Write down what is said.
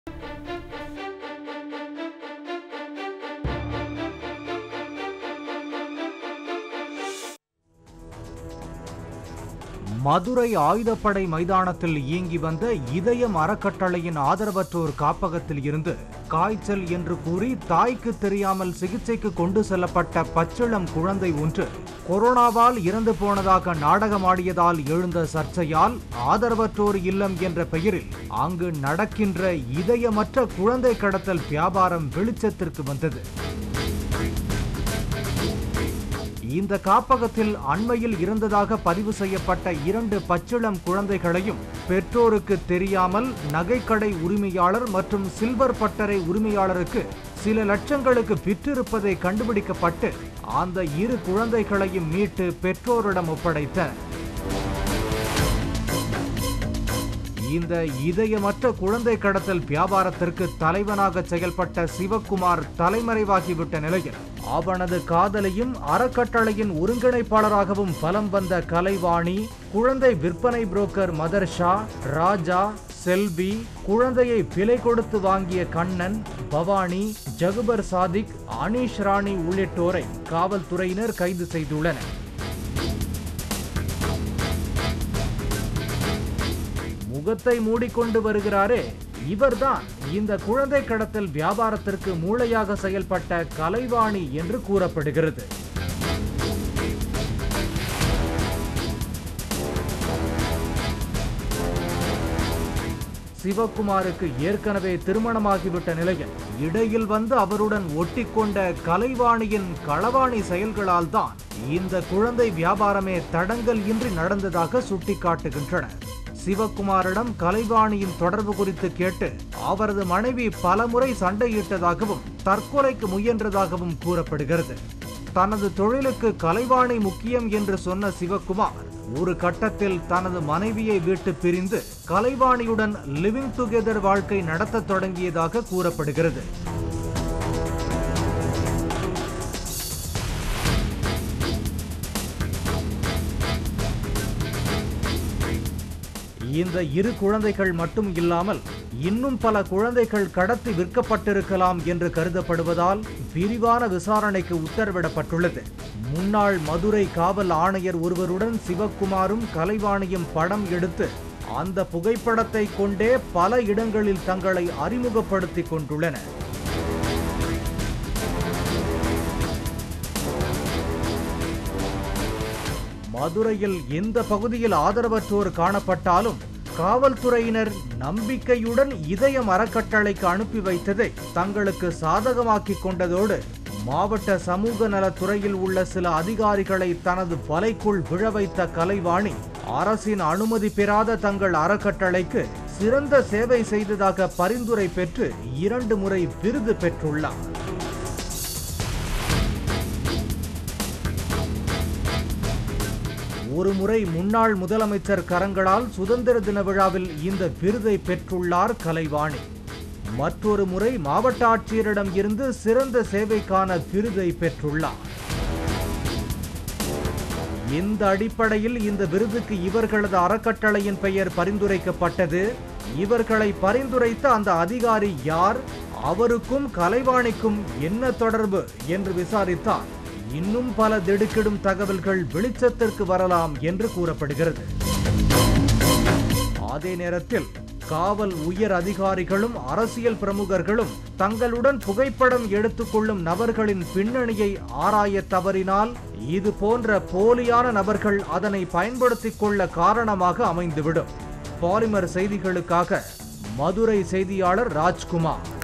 மதுரை ஆயுதப்படை மைதானத்தில் இயங்கி வந்த இதயம் அறக்கட்டளையின் ஆதரவற்றோர் காப்பகத்தில் இருந்து காய்ச்சல் என்று கூறி தாய்க்கு தெரியாமல் சிகிச்சைக்கு கொண்டு செல்லப்பட்ட பச்சிளம் குழந்தை ஒன்று கொரோனாவால் இறந்து போனதாக நாடகமாடியதால் எழுந்த சர்ச்சையால் ஆதரவற்றோர் இல்லம் என்ற பெயரில் அங்கு நடக்கின்ற இதயமற்ற குழந்தை கடத்தல் வியாபாரம் வெளிச்சத்திற்கு வந்தது இந்த காப்பகத்தில் அண்மையில் இருந்ததாக பதிவு செய்யப்பட்ட இரண்டு பச்சிளம் குழந்தைகளையும் பெற்றோருக்கு தெரியாமல் நகைக்கடை உரிமையாளர் மற்றும் சில்வர் பட்டறை உரிமையாளருக்கு சில லட்சங்களுக்கு விற்றிருப்பதை கண்டுபிடிக்கப்பட்டு அந்த இரு குழந்தைகளையும் மீட்டு பெற்றோரிடம் ஒப்படைத்தனர் இந்த இதயமற்ற குழந்தை கடத்தல் வியாபாரத்திற்கு தலைவனாக செயல்பட்ட சிவக்குமார் தலைமறைவாகிவிட்ட நிலையில் அவனது காதலியும் அறக்கட்டளையின் ஒருங்கிணைப்பாளராகவும் பலம் வந்த கலைவாணி குழந்தை விற்பனை புரோக்கர் மதர்ஷா ராஜா செல்வி குழந்தையை விலை கொடுத்து வாங்கிய கண்ணன் பவானி ஜகுபர் சாதிக் அனீஷ் ராணி உள்ளிட்டோரை காவல்துறையினர் கைது செய்துள்ளனர் முகத்தை மூடிக்கொண்டு வருகிறாரே இவர்தான் இந்த குழந்தை கடத்தல் வியாபாரத்திற்கு மூளையாக செயல்பட்ட கலைவாணி என்று கூறப்படுகிறது சிவகுமாருக்கு ஏற்கனவே திருமணமாகிவிட்ட நிலையில் இடையில் வந்து அவருடன் ஒட்டிக்கொண்ட கலைவாணியின் களவாணி செயல்களால் தான் இந்த குழந்தை வியாபாரமே தடங்கல் இன்றி நடந்ததாக சுட்டிக்காட்டுகின்றனர் சிவகுமாரிடம் கலைவாணியின் தொடர்பு குறித்து கேட்டு அவரது மனைவி பலமுறை சண்டையிட்டதாகவும் தற்கொலைக்கு முயன்றதாகவும் கூறப்படுகிறது தனது தொழிலுக்கு கலைவாணி முக்கியம் என்று சொன்ன சிவகுமார் ஒரு கட்டத்தில் தனது மனைவியை விட்டு பிரிந்து கலைவாணியுடன் லிவிங் டுகெதர் வாழ்க்கை நடத்தத் தொடங்கியதாக கூறப்படுகிறது இந்த இரு குழந்தைகள் மட்டும் இல்லாமல் இன்னும் பல குழந்தைகள் கடத்தி விற்கப்பட்டிருக்கலாம் என்று கருதப்படுவதால் விரிவான விசாரணைக்கு உத்தரவிடப்பட்டுள்ளது முன்னாள் மதுரை காவல் ஆணையர் ஒருவருடன் சிவக்குமாரும் கலைவாணியும் படம் எடுத்து அந்த புகைப்படத்தை கொண்டே பல இடங்களில் தங்களை அறிமுகப்படுத்திக் கொண்டுள்ளனர் மதுரையில் எந்த பகுதியில் ஆதரவற்றோர் காணப்பட்டாலும் காவல்துறையினர் நம்பிக்கையுடன் இதயம் அறக்கட்டளைக்கு அனுப்பி வைத்ததை தங்களுக்கு சாதகமாக்கிக் கொண்டதோடு மாவட்ட சமூக நலத்துறையில் உள்ள சில அதிகாரிகளை தனது வலைக்குள் விழ வைத்த கலைவாணி அரசின் அனுமதி பெறாத தங்கள் அறக்கட்டளைக்கு சிறந்த சேவை செய்ததாக பரிந்துரை பெற்று இரண்டு முறை விருது பெற்றுள்ளார் ஒருமுறை முன்னாள் முதலமைச்சர் கரங்களால் சுதந்திர தின விழாவில் இந்த விருதை பெற்றுள்ளார் கலைவாணி மற்றொரு முறை மாவட்ட ஆட்சியரிடம் இருந்து சிறந்த சேவைக்கான விருதை பெற்றுள்ளார் இந்த அடிப்படையில் இந்த விருதுக்கு இவர்களது அறக்கட்டளையின் பெயர் பரிந்துரைக்கப்பட்டது இவர்களை பரிந்துரைத்த அந்த அதிகாரி யார் அவருக்கும் கலைவாணிக்கும் என்ன தொடர்பு என்று விசாரித்தார் இன்னும் பல திடுக்கிடும் தகவல்கள் வெளிச்சத்திற்கு வரலாம் என்று கூறப்படுகிறது அதே நேரத்தில் காவல் உயர் அதிகாரிகளும் அரசியல் பிரமுகர்களும் தங்களுடன் புகைப்படம் எடுத்துக்கொள்ளும் நபர்களின் பின்னணியை ஆராய தவறினால் இது போன்ற போலியான நபர்கள் அதனை பயன்படுத்திக் கொள்ள காரணமாக அமைந்துவிடும் பாலிமர் செய்திகளுக்காக மதுரை செய்தியாளர் ராஜ்குமார்